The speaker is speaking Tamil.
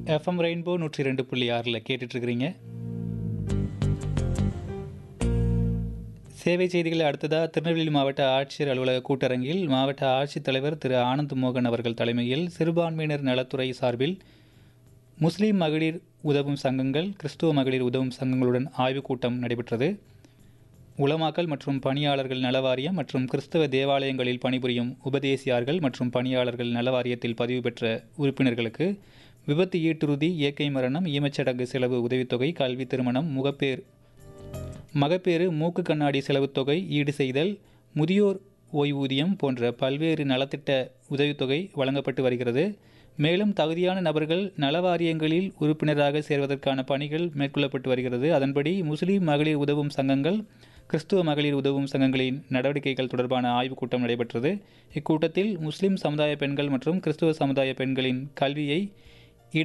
எஃப்எம் ரெயின்போ நூற்றி ரெண்டு புள்ளி ஆறில் கேட்டுட்ருக்கிறீங்க சேவை செய்திகளை அடுத்ததாக திருநெல்வேலி மாவட்ட ஆட்சியர் அலுவலக கூட்டரங்கில் மாவட்ட ஆட்சித்தலைவர் திரு ஆனந்த் மோகன் அவர்கள் தலைமையில் சிறுபான்மையினர் நலத்துறை சார்பில் முஸ்லீம் மகளிர் உதவும் சங்கங்கள் கிறிஸ்துவ மகளிர் உதவும் சங்கங்களுடன் ஆய்வுக் கூட்டம் நடைபெற்றது உலமாக்கல் மற்றும் பணியாளர்கள் நலவாரியம் மற்றும் கிறிஸ்தவ தேவாலயங்களில் பணிபுரியும் உபதேசியார்கள் மற்றும் பணியாளர்கள் நலவாரியத்தில் பதிவு பெற்ற உறுப்பினர்களுக்கு விபத்து ஈட்டுறுதி இயற்கை மரணம் ஈமச்சடங்கு செலவு உதவித்தொகை கல்வி திருமணம் முகப்பேர் மகப்பேறு மூக்கு கண்ணாடி செலவுத் தொகை ஈடு செய்தல் முதியோர் ஓய்வூதியம் போன்ற பல்வேறு நலத்திட்ட உதவித்தொகை வழங்கப்பட்டு வருகிறது மேலும் தகுதியான நபர்கள் நலவாரியங்களில் உறுப்பினராக சேர்வதற்கான பணிகள் மேற்கொள்ளப்பட்டு வருகிறது அதன்படி முஸ்லீம் மகளிர் உதவும் சங்கங்கள் கிறிஸ்துவ மகளிர் உதவும் சங்கங்களின் நடவடிக்கைகள் தொடர்பான ஆய்வுக் கூட்டம் நடைபெற்றது இக்கூட்டத்தில் முஸ்லிம் சமுதாய பெண்கள் மற்றும் கிறிஸ்துவ சமுதாய பெண்களின் கல்வியை